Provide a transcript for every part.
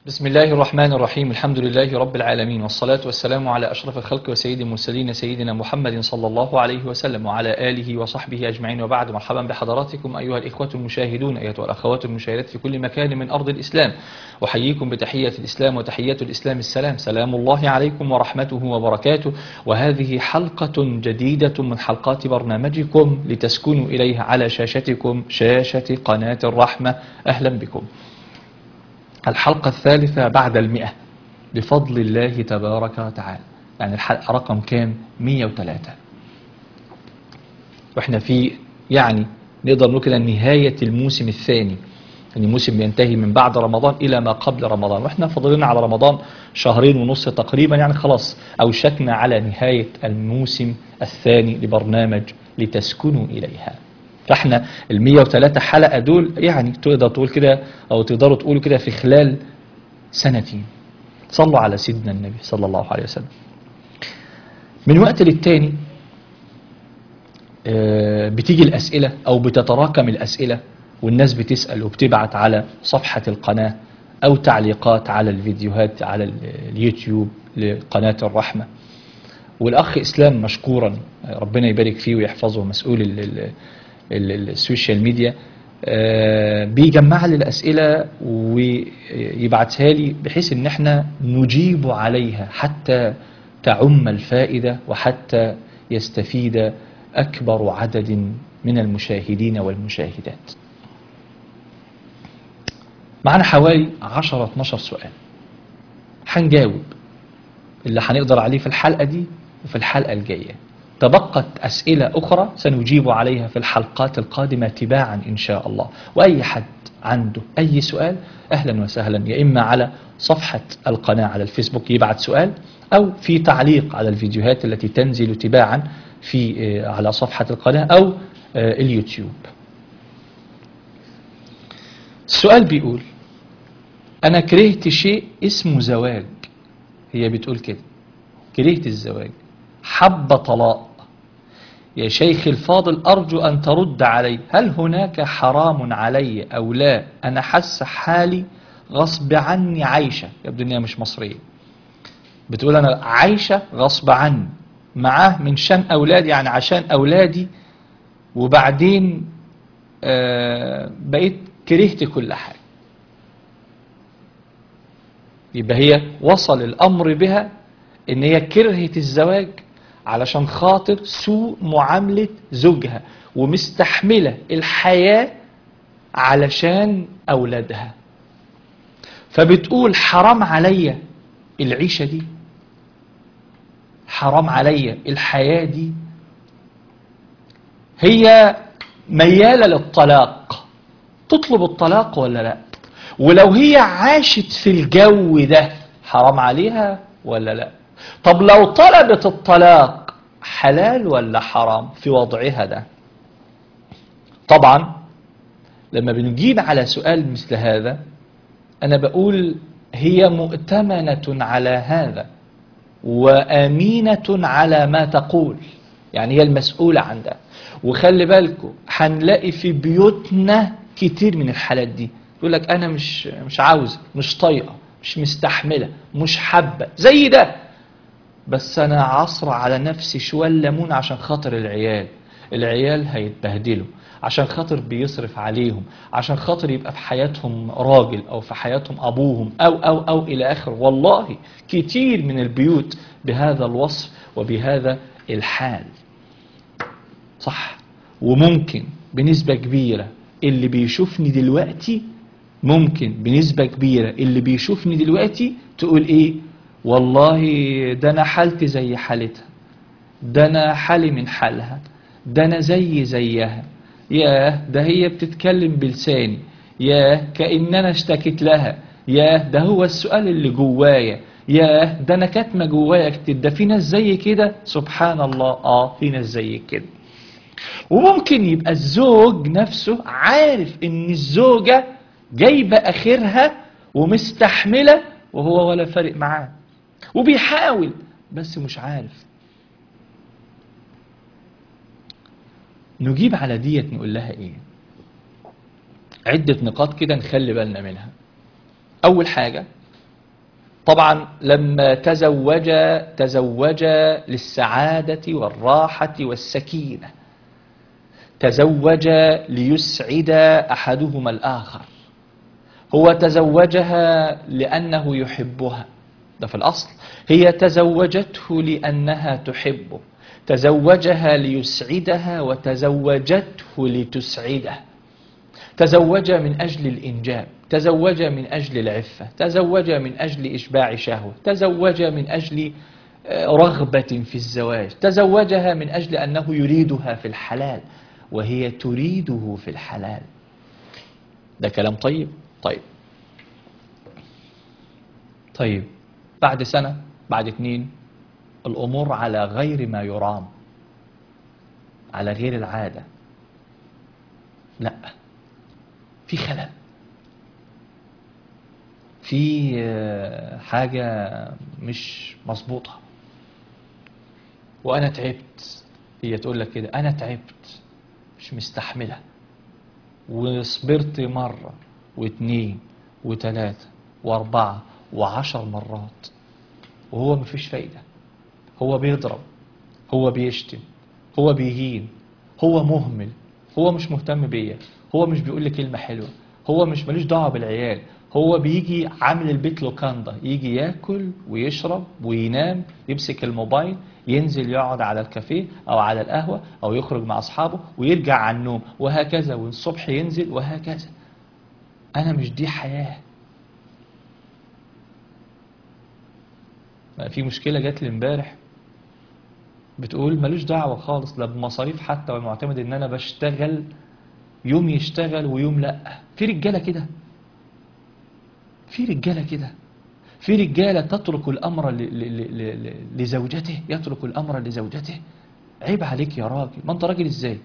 بسم الله الرحمن الرحيم الحمد لله رب العالمين والصلاة والسلام على أشرف الخلق وسيد المرسلين سيدنا محمد صلى الله عليه وسلم وعلى آله وصحبه أجمعين وبعد مرحبا بحضراتكم أيها الإخوة المشاهدون أيها الأخوات المشاهدات في كل مكان من أرض الإسلام أحييكم بتحية الإسلام وتحية الإسلام السلام سلام الله عليكم ورحمته وبركاته وهذه حلقة جديدة من حلقات برنامجكم لتسكنوا إليها على شاشتكم شاشة قناة الرحمة أهلا بكم الحلقة الثالثة بعد المئة بفضل الله تبارك وتعالى يعني الحلقة رقم كام 103 واحنا في يعني نقدر نقول كده نهاية الموسم الثاني يعني الموسم بينتهي من بعد رمضان إلى ما قبل رمضان واحنا فاضلين على رمضان شهرين ونص تقريبا يعني خلاص أوشكنا على نهاية الموسم الثاني لبرنامج لتسكنوا إليها فاحنا ال 103 حلقة دول يعني تقدر تقول كده أو تقدروا تقولوا كده في خلال سنتين صلوا على سيدنا النبي صلى الله عليه وسلم من وقت للتاني آه، بتيجي الأسئلة أو بتتراكم الأسئلة والناس بتسأل وبتبعت على صفحة القناة أو تعليقات على الفيديوهات على ال- اليوتيوب لقناة الرحمة والأخ إسلام مشكورا ربنا يبارك فيه ويحفظه مسؤول ال- ال- ال- السوشيال ميديا آه، بيجمع لي الأسئلة ويبعتها لي بحيث ان احنا نجيب عليها حتى تعم الفائدة وحتى يستفيد أكبر عدد من المشاهدين والمشاهدات معنا حوالي 10 12 سؤال هنجاوب اللي هنقدر عليه في الحلقة دي وفي الحلقة الجاية تبقت أسئلة أخرى سنجيب عليها في الحلقات القادمة تباعا إن شاء الله وأي حد عنده أي سؤال أهلا وسهلا يا إما على صفحة القناة على الفيسبوك يبعت سؤال أو في تعليق على الفيديوهات التي تنزل تباعا في آه، على صفحة القناة أو آه، اليوتيوب السؤال بيقول أنا كرهت شيء اسمه زواج هي بتقول كده كرهت الزواج حب طلاق يا شيخ الفاضل أرجو أن ترد علي هل هناك حرام علي أو لا أنا حس حالي غصب عني عايشة يبدو أنها مش مصرية بتقول أنا عايشة غصب عني معاه من شان أولادي يعني عشان أولادي وبعدين آه بقيت كرهت كل حاجة يبقى هي وصل الأمر بها إن هي كرهت الزواج علشان خاطر سوء معاملة زوجها ومستحملة الحياة علشان أولادها فبتقول حرام عليا العيشة دي حرام عليا الحياة دي هي ميالة للطلاق تطلب الطلاق ولا لا ولو هي عاشت في الجو ده حرام عليها ولا لا طب لو طلبت الطلاق حلال ولا حرام في وضعها ده طبعا لما بنجيب على سؤال مثل هذا أنا بقول هي مؤتمنة على هذا وأمينة على ما تقول يعني هي المسؤولة عن ده وخلي بالكم هنلاقي في بيوتنا كتير من الحالات دي يقول لك أنا مش مش عاوزة مش طايقة مش مستحملة مش حابة زي ده بس أنا عصر على نفسي شوية ليمون عشان خاطر العيال العيال هيتبهدلوا عشان خاطر بيصرف عليهم عشان خاطر يبقى في حياتهم راجل او في حياتهم ابوهم او او او الى اخره والله كتير من البيوت بهذا الوصف وبهذا الحال صح وممكن بنسبة كبيرة اللي بيشوفني دلوقتي ممكن بنسبة كبيرة اللي بيشوفني دلوقتي تقول ايه والله ده انا حالتي زي حالتها ده انا حالي من حالها ده انا زي زيها ياه ده هي بتتكلم بلساني ياه كأن انا اشتكيت لها ياه ده هو السؤال اللي جوايا ياه ده انا كاتمه جوايا كتير ده في ناس زي كده سبحان الله اه في ناس زي كده وممكن يبقى الزوج نفسه عارف ان الزوجة جايبة اخرها ومستحملة وهو ولا فارق معاه وبيحاول بس مش عارف نجيب على ديت نقول لها ايه عدة نقاط كده نخلي بالنا منها اول حاجة طبعا لما تزوج تزوج للسعادة والراحة والسكينة تزوج ليسعد أحدهما الآخر هو تزوجها لأنه يحبها ده في الأصل هي تزوجته لأنها تحبه تزوجها ليسعدها وتزوجته لتسعده تزوج من أجل الإنجاب تزوج من أجل العفة تزوج من أجل إشباع شهوة تزوج من أجل آه، رغبة في الزواج تزوجها من أجل أنه يريدها في الحلال وهي تريده في الحلال ده كلام طيب طيب طيب بعد سنة بعد اتنين الأمور على غير ما يرام على غير العادة لا في خلل في آه، حاجة مش مظبوطة وأنا تعبت هي تقول لك كده أنا تعبت مش مستحملة وصبرت مرة واثنين وثلاثة وأربعة وعشر مرات وهو مفيش فايدة هو بيضرب هو بيشتم هو بيهين هو مهمل هو مش مهتم بيا هو مش بيقول لي كلمة حلوة هو مش ملوش دعوة بالعيال هو بيجي عامل البيت لوكاندا يجي ياكل ويشرب وينام يمسك الموبايل ينزل يقعد على الكافيه او على القهوة او يخرج مع اصحابه ويرجع على النوم وهكذا والصبح ينزل وهكذا انا مش دي حياة ما في مشكلة جات لي امبارح بتقول ملوش دعوة خالص لا بمصاريف حتى والمعتمد ان انا بشتغل يوم يشتغل ويوم لا في رجالة كده في رجالة كده في رجالة تترك الأمر ل- ل- ل- ل- لزوجته يترك الأمر لزوجته عيب عليك يا راجل ما أنت راجل إزاي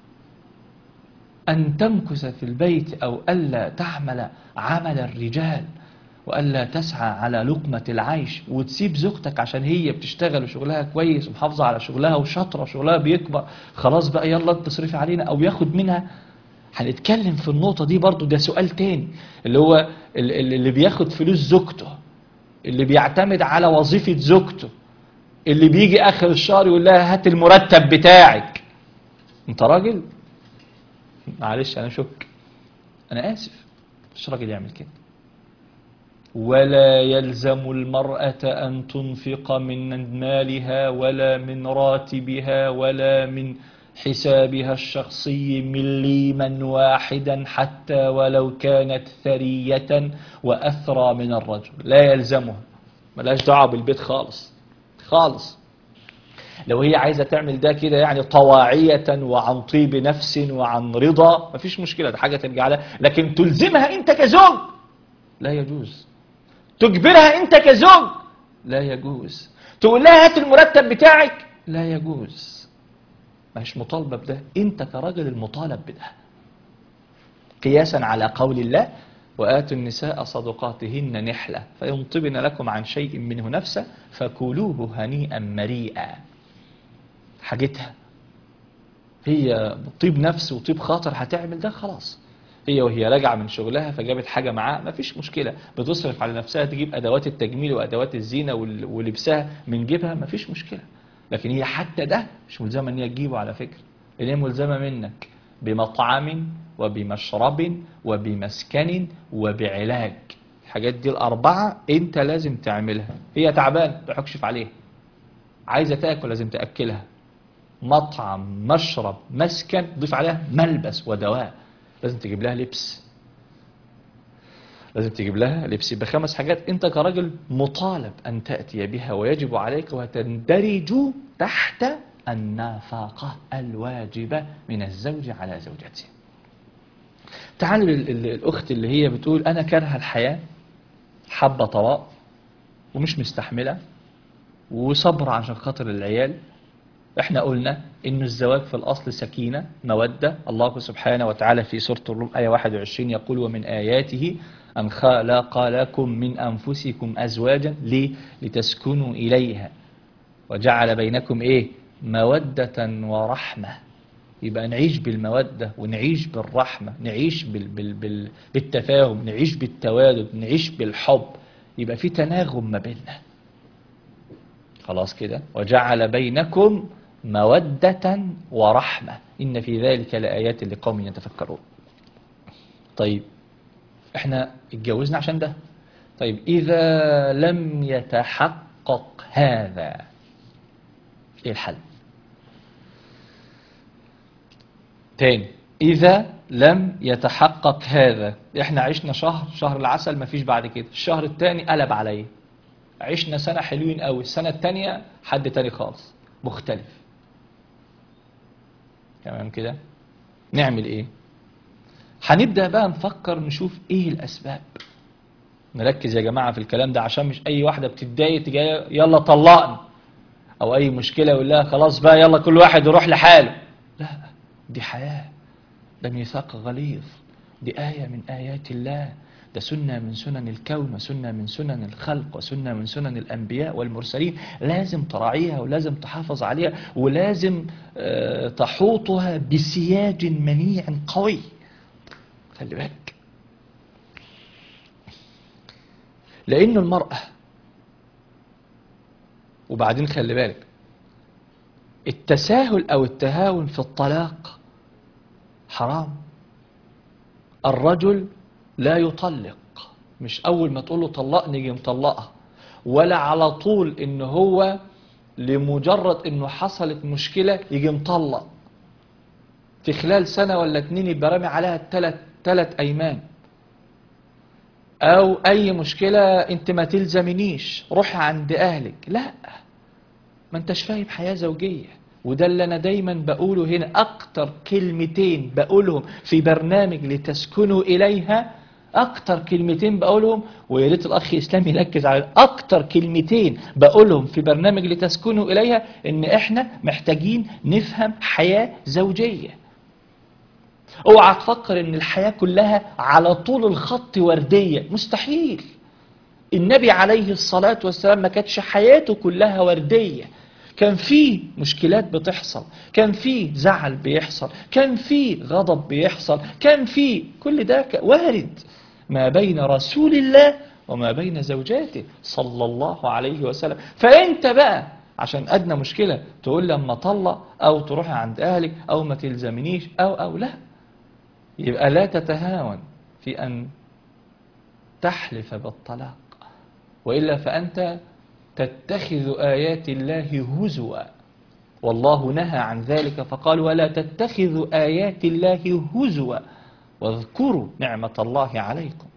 أن تمكث في البيت أو ألا تعمل عمل الرجال وألا تسعى على لقمة العيش وتسيب زوجتك عشان هي بتشتغل وشغلها كويس ومحافظة على شغلها وشاطرة وشغلها بيكبر خلاص بقى يلا انت تصرفي علينا أو ياخد منها هنتكلم في النقطة دي برضو ده سؤال تاني اللي هو ال- ال- اللي بياخد فلوس زوجته اللي بيعتمد على وظيفة زوجته اللي بيجي آخر الشهر يقول لها هات المرتب بتاعك انت راجل معلش انا شك انا اسف مش راجل يعمل كده ولا يلزم المرأة أن تنفق من مالها ولا من راتبها ولا من حسابها الشخصي مليما واحدا حتى ولو كانت ثرية وأثرى من الرجل لا يلزمها ملاش دعوة بالبيت خالص خالص لو هي عايزة تعمل ده كده يعني طواعية وعن طيب نفس وعن رضا مفيش مشكلة ده حاجة ترجع لها لكن تلزمها انت كزوج لا يجوز تجبرها انت كزوج لا يجوز تقول لها هات المرتب بتاعك لا يجوز مش مطالبة بده انت كراجل المطالب بده قياسا على قول الله وآتوا النساء صدقاتهن نحلة فإن طبن لكم عن شيء منه نفسا فكلوه هنيئا مريئا حاجتها هي طيب نفس وطيب خاطر هتعمل ده خلاص هي وهي راجعه من شغلها فجابت حاجه معاها مفيش مشكله بتصرف على نفسها تجيب ادوات التجميل وادوات الزينه وال- ولبسها من جيبها مفيش مشكله لكن هي حتى ده مش ملزمه ان هي تجيبه على فكره اللي هي ملزمه منك بمطعم وبمشرب وبمسكن وبعلاج الحاجات دي الاربعه انت لازم تعملها هي تعبان ما تحكشف عليها عايزه تاكل لازم تاكلها مطعم مشرب مسكن ضيف عليها ملبس ودواء لازم تجيب لها لبس لازم تجيب لها لبس يبقى خمس حاجات انت كراجل مطالب ان تاتي بها ويجب عليك وتندرج تحت النفقه الواجبه من الزوج على زوجته. تعالوا لل- ال- الاخت اللي هي بتقول انا كارهه الحياه حابه طلاق ومش مستحمله وصبر عشان خاطر العيال احنا قلنا ان الزواج في الاصل سكينه موده الله سبحانه وتعالى في سوره الروم ايه 21 يقول ومن اياته ان خلق لكم من انفسكم ازواجا ليه لتسكنوا اليها وجعل بينكم ايه موده ورحمه يبقى نعيش بالمودة ونعيش بالرحمة نعيش بال بال بال بالتفاهم نعيش بالتوادد نعيش بالحب يبقى في تناغم ما بيننا خلاص كده وجعل بينكم مودة ورحمة إن في ذلك لآيات لقوم يتفكرون طيب احنا اتجوزنا عشان ده طيب إذا لم يتحقق هذا ايه الحل تاني إذا لم يتحقق هذا احنا عشنا شهر شهر العسل مفيش بعد كده الشهر التاني قلب عليا عشنا سنة حلوين قوي السنة التانية حد تاني خالص مختلف تمام كده نعمل ايه هنبدأ بقى نفكر نشوف ايه الاسباب نركز يا جماعة في الكلام ده عشان مش اي واحدة بتتضايق تجي يلا طلقني او اي مشكلة يقول لها خلاص بقى يلا كل واحد يروح لحاله لا دي حياة ده ميثاق غليظ دي آية من آيات الله ده سنة من سنن الكون وسنة من سنن الخلق وسنة من سنن الأنبياء والمرسلين لازم تراعيها ولازم تحافظ عليها ولازم آه، تحوطها بسياج منيع قوي خلي بالك لأن المرأة وبعدين خلي بالك التساهل أو التهاون في الطلاق حرام الرجل لا يطلق مش أول ما تقول له طلقني يجي مطلقها ولا على طول إن هو لمجرد إنه حصلت مشكلة يجي مطلق في خلال سنة ولا اتنين يبقى رامي عليها التلات تلات أيمان أو أي مشكلة أنت ما تلزمنيش روح عند أهلك لا ما انتش فاهم حياة زوجية وده اللي أنا دايما بقوله هنا أكتر كلمتين بقولهم في برنامج لتسكنوا إليها أكتر كلمتين بقولهم ويا ريت الأخ إسلام يركز على أكتر كلمتين بقولهم في برنامج لتسكنوا إليها إن إحنا محتاجين نفهم حياة زوجية اوعى تفكر ان الحياة كلها على طول الخط وردية مستحيل النبي عليه الصلاة والسلام ما كانتش حياته كلها وردية كان في مشكلات بتحصل كان في زعل بيحصل كان في غضب بيحصل كان في كل ده ك- وارد ما بين رسول الله وما بين زوجاته صلى الله عليه وسلم فانت بقى عشان ادنى مشكلة تقول لما طلق او تروح عند اهلك او ما تلزمنيش او او لا يبقى لا تتهاون في أن تحلف بالطلاق وإلا فأنت تتخذ آيات الله هزوا والله نهى عن ذلك فقال ولا تتخذوا آيات الله هزوا واذكروا نعمة الله عليكم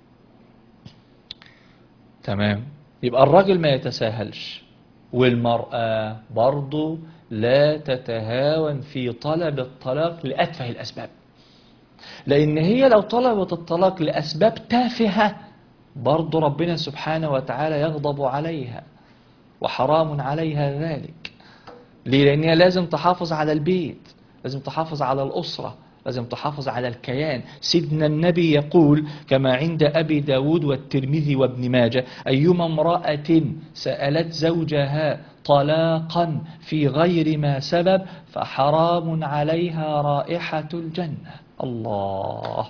تمام يبقى الراجل ما يتساهلش والمرأة برضو لا تتهاون في طلب الطلاق لأتفه الأسباب لأن هي لو طلبت الطلاق لأسباب تافهة برضو ربنا سبحانه وتعالى يغضب عليها وحرام عليها ذلك ليه؟ لأن هي لازم تحافظ على البيت لازم تحافظ على الأسرة لازم تحافظ على الكيان سيدنا النبي يقول كما عند أبي داود والترمذي وابن ماجه أيما امرأة سألت زوجها طلاقا في غير ما سبب فحرام عليها رائحة الجنة الله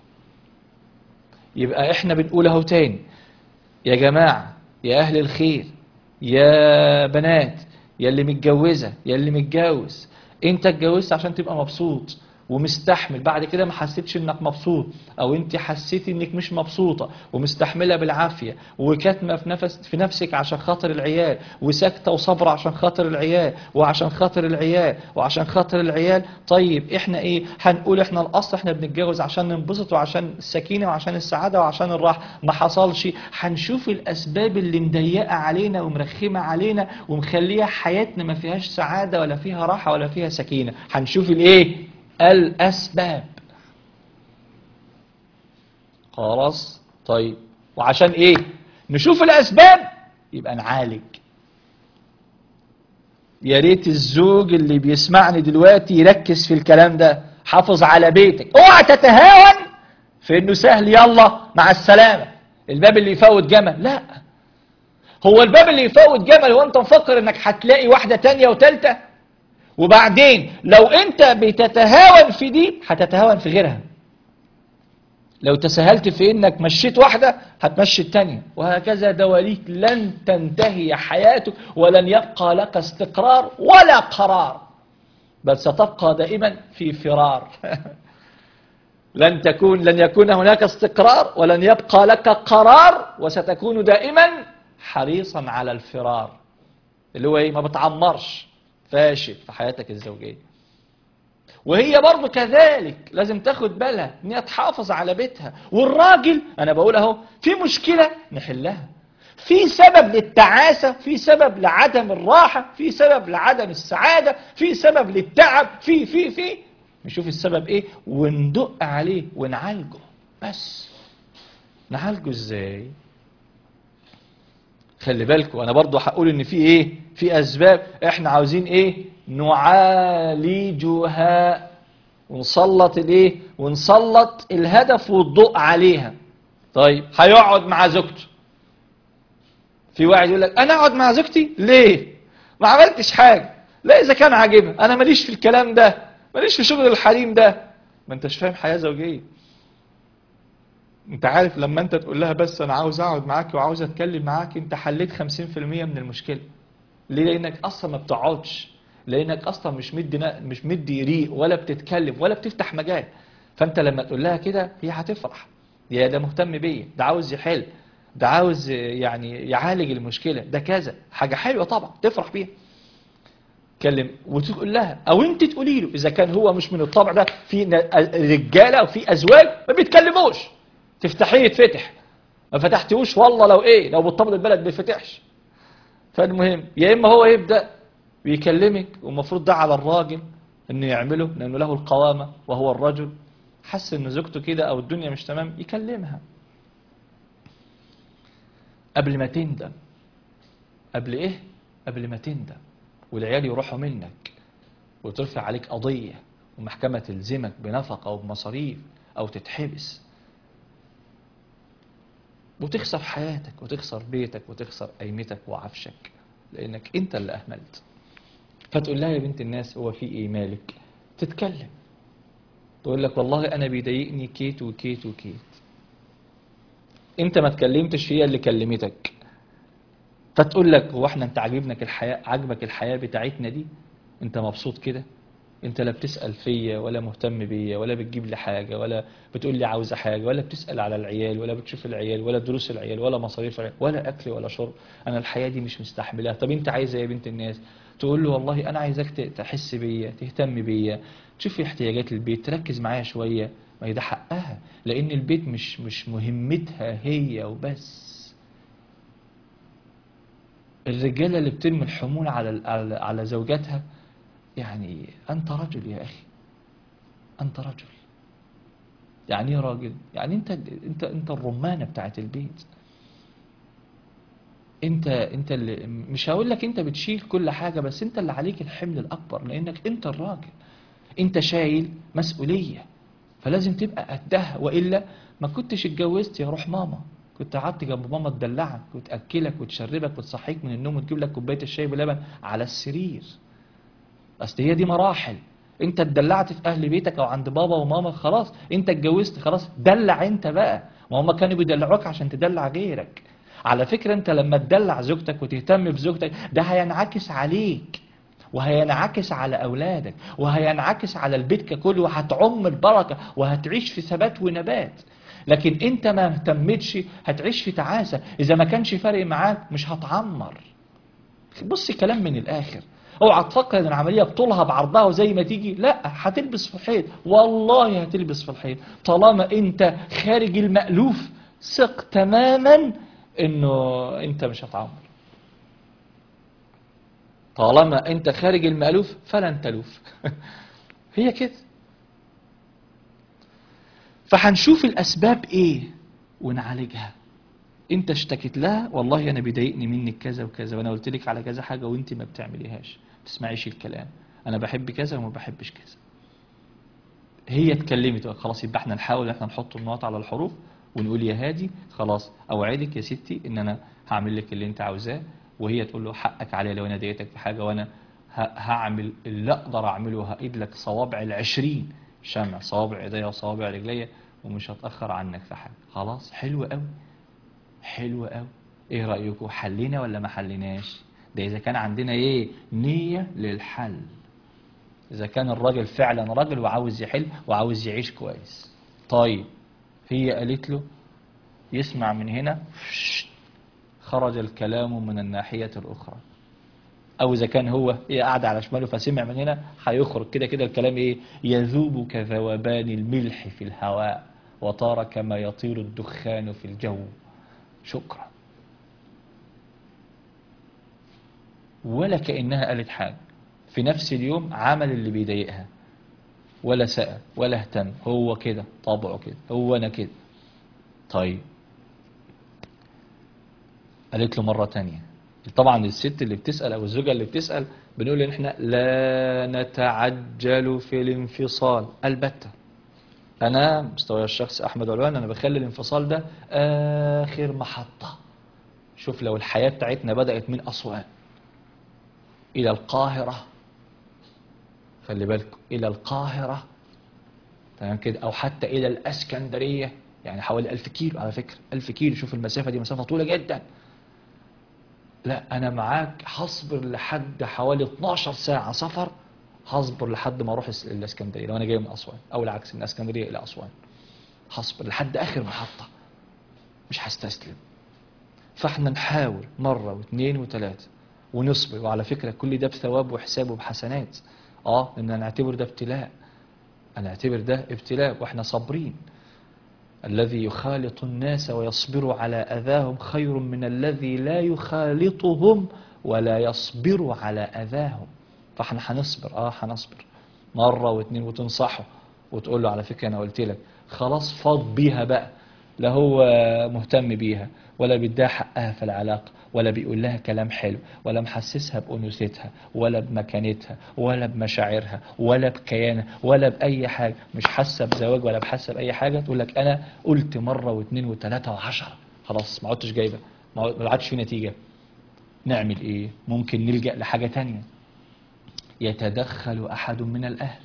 يبقى احنا بنقول اهو تاني يا جماعة يا أهل الخير يا بنات يا اللي متجوزة يا اللي متجوز انت اتجوزت عشان تبقى مبسوط ومستحمل بعد كده ما حسيتش انك مبسوط او انت حسيتي انك مش مبسوطة ومستحملة بالعافية وكاتمة في نفس في نفسك عشان خاطر العيال وساكتة وصبرة عشان خاطر العيال وعشان خاطر العيال وعشان خاطر العيال طيب احنا ايه هنقول احنا الاصل احنا بنتجوز عشان ننبسط وعشان السكينة وعشان السعادة وعشان الراحة ما حصلش هنشوف الاسباب اللي مضيقة علينا ومرخمة علينا ومخليها حياتنا ما فيهاش سعادة ولا فيها راحة ولا فيها سكينة هنشوف الايه الأسباب خلاص طيب وعشان ايه نشوف الأسباب يبقى نعالج يا ريت الزوج اللي بيسمعني دلوقتي يركز في الكلام ده حافظ على بيتك اوعى تتهاون في انه سهل يلا مع السلامة الباب اللي يفوت جمل لا هو الباب اللي يفوت جمل وانت مفكر انك هتلاقي واحدة تانية وتالتة وبعدين لو انت بتتهاون في دي هتتهاون في غيرها لو تساهلت في انك مشيت واحدة هتمشي التانية وهكذا دواليك لن تنتهي حياتك ولن يبقى لك استقرار ولا قرار بل ستبقى دائما في فرار لن تكون لن يكون هناك استقرار ولن يبقى لك قرار وستكون دائما حريصا على الفرار اللي هو ايه ما بتعمرش فاشل في حياتك الزوجيه وهي برضه كذلك لازم تاخد بالها ان هي تحافظ على بيتها والراجل انا بقول اهو في مشكله نحلها في سبب للتعاسه في سبب لعدم الراحه في سبب لعدم السعاده في سبب للتعب في في في نشوف السبب ايه وندق عليه ونعالجه بس نعالجه ازاي خلي بالكم انا برضو هقول ان في ايه في اسباب احنا عاوزين ايه نعالجها ونسلط الايه ونسلط الهدف والضوء عليها طيب هيقعد مع زوجته في واحد يقول لك انا اقعد مع زوجتي ليه ما عملتش حاجه لا اذا كان عاجبها انا ماليش في الكلام ده ماليش في شغل الحريم ده ما انتش فاهم حياه زوجيه انت عارف لما انت تقول لها بس انا عاوز اقعد معاك وعاوز اتكلم معاك انت حليت 50% من المشكله ليه لانك اصلا ما بتقعدش لانك اصلا مش مدي نا- مش مدي ريق ولا بتتكلم ولا بتفتح مجال فانت لما تقول لها كده هي هتفرح يا ده مهتم بيا ده عاوز يحل ده عاوز يعني يعالج المشكله ده كذا حاجه حلوه طبعا تفرح بيها تكلم وتقول لها او انت تقولي له اذا كان هو مش من الطبع ده في ن- رجاله او في ازواج ما بيتكلموش تفتحيه يتفتح ما فتحتوش والله لو ايه لو بتطبل البلد ما بيفتحش فالمهم يا اما هو يبدا ويكلمك والمفروض ده على الراجل انه يعمله لانه له القوامه وهو الرجل حس ان زوجته كده او الدنيا مش تمام يكلمها قبل ما تندم قبل ايه قبل ما تندم والعيال يروحوا منك وترفع عليك قضيه ومحكمه تلزمك بنفقه او بمصاريف او تتحبس وتخسر حياتك وتخسر بيتك وتخسر قيمتك وعفشك لانك انت اللي اهملت فتقول لها يا بنت الناس هو في ايه مالك تتكلم تقول لك والله انا بيضايقني كيت وكيت وكيت انت ما تكلمتش هي اللي كلمتك فتقول لك هو احنا انت عاجبنك الحياه عاجبك الحياه بتاعتنا دي انت مبسوط كده انت لا بتسال فيا ولا مهتم بيا ولا بتجيب لي حاجه ولا بتقول لي عاوزه حاجه ولا بتسال على العيال ولا بتشوف العيال ولا دروس العيال ولا مصاريف العيال ولا اكل ولا شرب انا الحياه دي مش مستحملها طب انت عايزه إيه يا بنت الناس تقول له والله انا عايزاك ت- تحس بيا تهتم بيا تشوفي احتياجات البيت تركز معايا شويه ما هي ده حقها لان البيت مش مش مهمتها هي وبس الرجاله اللي بترمي الحمول على ال- على على زوجاتها يعني انت رجل يا اخي انت رجل يعني ايه راجل يعني انت انت انت الرمانه بتاعت البيت انت انت اللي مش هقول لك انت بتشيل كل حاجه بس انت اللي عليك الحمل الاكبر لانك انت الراجل انت شايل مسؤوليه فلازم تبقى قدها والا ما كنتش اتجوزت يا روح ماما كنت قعدت جنب ماما تدلعك وتاكلك وتشربك وتصحيك من النوم وتجيب لك كوبايه الشاي بلبن على السرير اصل هي دي مراحل انت اتدلعت في اهل بيتك او عند بابا وماما خلاص انت اتجوزت خلاص دلع انت بقى ما هم كانوا بيدلعوك عشان تدلع غيرك على فكرة انت لما تدلع زوجتك وتهتم بزوجتك ده هينعكس عليك وهينعكس على اولادك وهينعكس على البيت ككل وهتعم البركة وهتعيش في ثبات ونبات لكن انت ما اهتمتش هتعيش في تعاسة اذا ما كانش فارق معاك مش هتعمر بص كلام من الاخر اوعى تفكر ان العمليه بطولها بعرضها وزي ما تيجي لا هتلبس في الحيط والله هتلبس في الحيط طالما انت خارج المألوف ثق تماما انه انت مش هتعمر طالما انت خارج المألوف فلن تلوف هي كده فهنشوف الاسباب ايه ونعالجها انت اشتكيت لها والله انا بيضايقني منك كذا وكذا وانا قلت لك على كذا حاجه وانت ما بتعمليهاش ما تسمعيش الكلام انا بحب كذا وما بحبش كذا هي اتكلمت وقالت خلاص يبقى احنا نحاول احنا نحط النقط على الحروف ونقول يا هادي خلاص اوعدك يا ستي ان انا هعمل لك اللي انت عاوزاه وهي تقول له حقك عليا لو انا ضايقتك في حاجه وانا ه- هعمل اللي اقدر اعمله هايد لك صوابع العشرين شمع صوابع ايديا وصوابع رجليا ومش هتأخر عنك في حاجة خلاص حلو قوي حلو قوي ايه رأيكم حلينا ولا ما حليناش ده اذا كان عندنا ايه نية للحل اذا كان الراجل فعلا راجل وعاوز يحل وعاوز يعيش كويس طيب هي قالت له يسمع من هنا خرج الكلام من الناحية الأخرى أو إذا كان هو هي قاعدة على شماله فسمع من هنا هيخرج كده كده الكلام إيه يذوب كذوبان الملح في الهواء وطار كما يطير الدخان في الجو شكرا ولا كأنها قالت حاجة في نفس اليوم عمل اللي بيضايقها ولا سأل ولا اهتم هو كده طبعه كده هو أنا كده طيب قالت له مرة تانية طبعا الست اللي بتسأل أو الزوجة اللي بتسأل بنقول إن إحنا لا نتعجل في الانفصال البتة أنا مستوى الشخص أحمد علوان أنا بخلي الانفصال ده آخر محطة شوف لو الحياة بتاعتنا بدأت من أسوان إلى القاهرة خلي بالكم إلى القاهرة تمام كده أو حتى إلى الأسكندرية يعني حوالي ألف كيلو على فكرة ألف كيلو شوف المسافة دي مسافة طويلة جدا لا أنا معاك هصبر لحد حوالي 12 ساعة سفر هصبر لحد ما أروح الس- الإسكندرية لو أنا جاي من أسوان أو العكس من الإسكندرية إلى أسوان هصبر لحد آخر محطة مش هستسلم فاحنا نحاول مرة واثنين وثلاثة ونصبر وعلى فكرة كل ده بثواب وحساب وبحسنات اه ان نعتبر ده ابتلاء انا اعتبر ده ابتلاء واحنا صابرين الذي يخالط الناس ويصبر على اذاهم خير من الذي لا يخالطهم ولا يصبر على اذاهم فاحنا هنصبر اه هنصبر مرة واثنين وتنصحه وتقول له على فكرة انا قلت لك خلاص فاض بيها بقى لا هو مهتم بيها ولا بيديها حقها في العلاقة ولا بيقول لها كلام حلو ولا محسسها بأنوثتها ولا بمكانتها ولا بمشاعرها ولا بكيانها ولا بأي حاجة مش حاسة بزواج ولا بحاسة بأي حاجة تقول لك أنا قلت مرة واثنين وثلاثة وعشرة خلاص ما عدتش جايبة ما عد- ما عادش في نتيجة نعمل إيه ممكن نلجأ لحاجة تانية يتدخل أحد من الأهل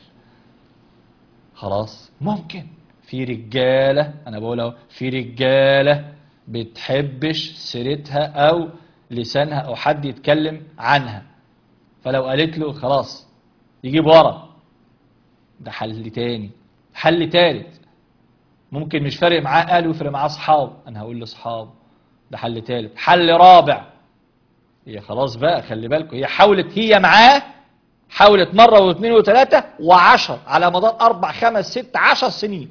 خلاص ممكن في رجالة أنا بقول أهو في رجالة بتحبش سيرتها أو لسانها أو حد يتكلم عنها فلو قالت له خلاص يجيب ورا ده حل تاني حل تالت ممكن مش فارق معاه أهله ويفرق معاه أصحاب أنا هقول لأصحابه ده حل تالت حل رابع هي خلاص بقى خلي بالكم هي حاولت هي معاه حاولت مرة واثنين وثلاثة وعشر على مدار أربع خمس ست عشر سنين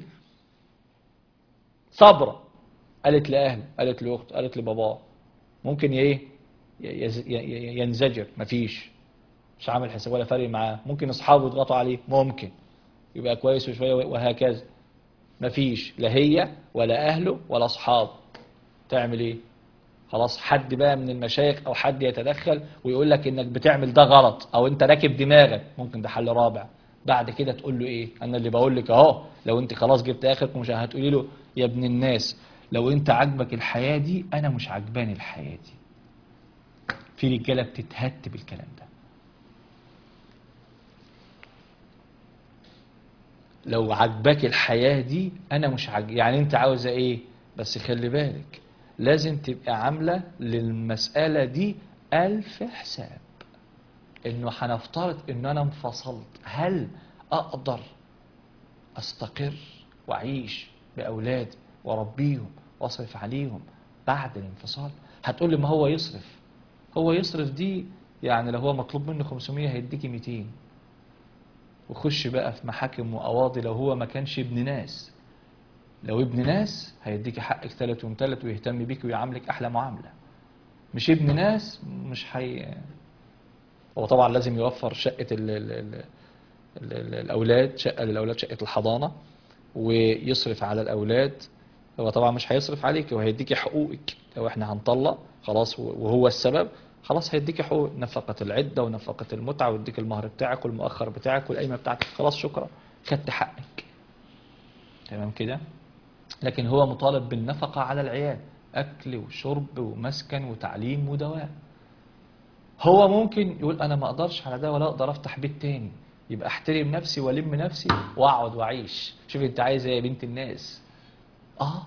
صبرة قالت لأهله قالت لأخت قالت لباباه ممكن ايه يز- ي- ي- ينزجر مفيش مش عامل حساب ولا فارق معاه ممكن اصحابه يضغطوا عليه ممكن يبقى كويس وشويه وهكذا مفيش لا هي ولا اهله ولا اصحابه تعمل ايه خلاص حد بقى من المشايخ او حد يتدخل ويقول لك انك بتعمل ده غلط او انت راكب دماغك ممكن ده حل رابع بعد كده تقول له ايه انا اللي بقول لك اهو لو انت خلاص جبت اخرك ومش هتقولي له يا ابن الناس لو انت عاجبك الحياه دي انا مش عجباني الحياه دي في رجاله بتتهت بالكلام ده لو عجبك الحياة دي أنا مش عج... يعني أنت عاوزة إيه بس خلي بالك لازم تبقى عاملة للمسألة دي ألف حساب إنه هنفترض إن أنا انفصلت هل أقدر أستقر وأعيش بأولادي وأربيهم وأصرف عليهم بعد الانفصال هتقول لي ما هو يصرف هو يصرف دي يعني لو هو مطلوب منه 500 هيديكي 200 وخش بقى في محاكم وقواضي لو هو ما كانش ابن ناس لو ابن ناس هيديكي حقك ثالث ومثلث ويهتم بيك ويعاملك احلى معامله مش ابن ناس مش حي هو طبعا لازم يوفر شقه ال... ال... ال... ال... ال... الاولاد شقه للاولاد شقه الحضانه ويصرف على الاولاد هو طبعا مش هيصرف عليك هو هيديكي حقوقك لو احنا هنطلق خلاص وهو السبب خلاص هيديكي حقوق نفقة العدة ونفقة المتعة ويديك المهر بتاعك والمؤخر بتاعك والقايمة بتاعتك خلاص شكرا خدت حقك تمام كده لكن هو مطالب بالنفقة على العيال أكل وشرب ومسكن وتعليم ودواء هو ممكن يقول أنا ما أقدرش على ده ولا أقدر أفتح بيت تاني يبقى أحترم نفسي وألم نفسي وأقعد وأعيش شوف أنت عايز إيه يا بنت الناس اه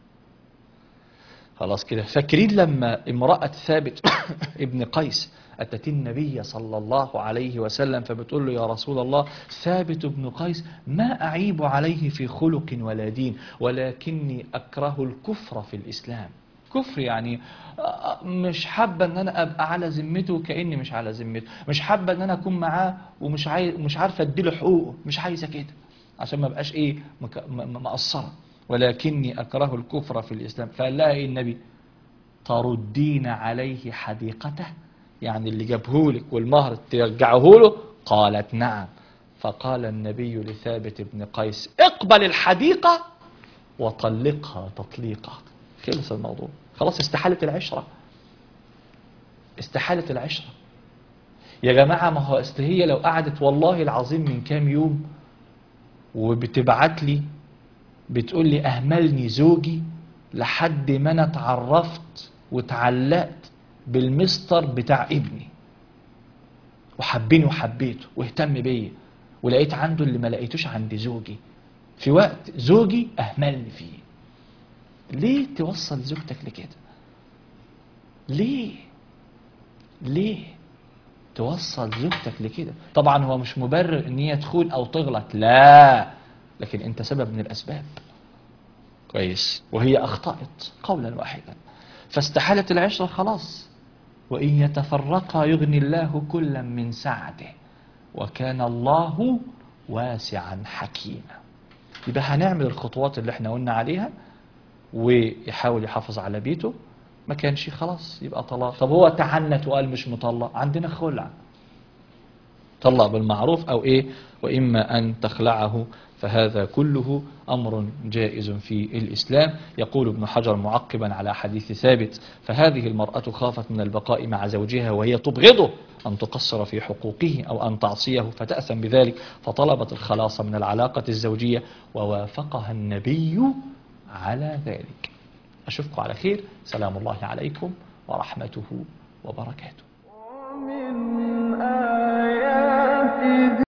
خلاص كده فاكرين لما امرأة ثابت ابن قيس أتت النبي صلى الله عليه وسلم فبتقول له يا رسول الله ثابت بن قيس ما أعيب عليه في خلق ولا دين ولكني أكره الكفر في الإسلام كفر يعني آه، مش حابة ان انا ابقى على ذمته كاني مش على ذمته مش حابة ان انا اكون معاه ومش عايز مش عارفة اديله حقوقه مش عايزة كده عشان ما بقاش ايه مك- م- م- مقصرة ولكني اكره الكفر في الاسلام فقال لها ايه النبي تردين عليه حديقته يعني اللي جابهولك والمهر ترجعه له قالت نعم فقال النبي لثابت بن قيس اقبل الحديقة وطلقها تطليقا خلص الموضوع خلاص استحالت العشرة استحالت العشرة يا جماعة ما هو أصل هي لو قعدت والله العظيم من كام يوم وبتبعت لي بتقول لي أهملني زوجي لحد ما أنا اتعرفت واتعلقت بالمستر بتاع ابني وحبني وحبيته واهتم بيا ولقيت عنده اللي ما لقيتوش عند زوجي في وقت زوجي أهملني فيه ليه توصل زوجتك لكده ليه ليه توصل زوجتك لكده طبعا هو مش مبرر ان هي تخون او تغلط لا لكن انت سبب من الاسباب كويس وهي اخطأت قولا واحدا فاستحالت العشرة خلاص وإن يتفرقا يغني الله كلا من سعته وكان الله واسعا حكيما يبقى هنعمل الخطوات اللي احنا قلنا عليها ويحاول يحافظ على بيته ما كانش خلاص يبقى طلاق طب هو تعنت وقال مش مطلق عندنا خلع طلق بالمعروف أو إيه وإما أن تخلعه فهذا كله أمر جائز في الإسلام يقول ابن حجر معقبا على حديث ثابت فهذه المرأة خافت من البقاء مع زوجها وهي تبغضه أن تقصر في حقوقه أو أن تعصيه فتأثم بذلك فطلبت الخلاص من العلاقة الزوجية ووافقها النبي على ذلك أشوفكم على خير سلام الله عليكم ورحمته وبركاته ومن آياته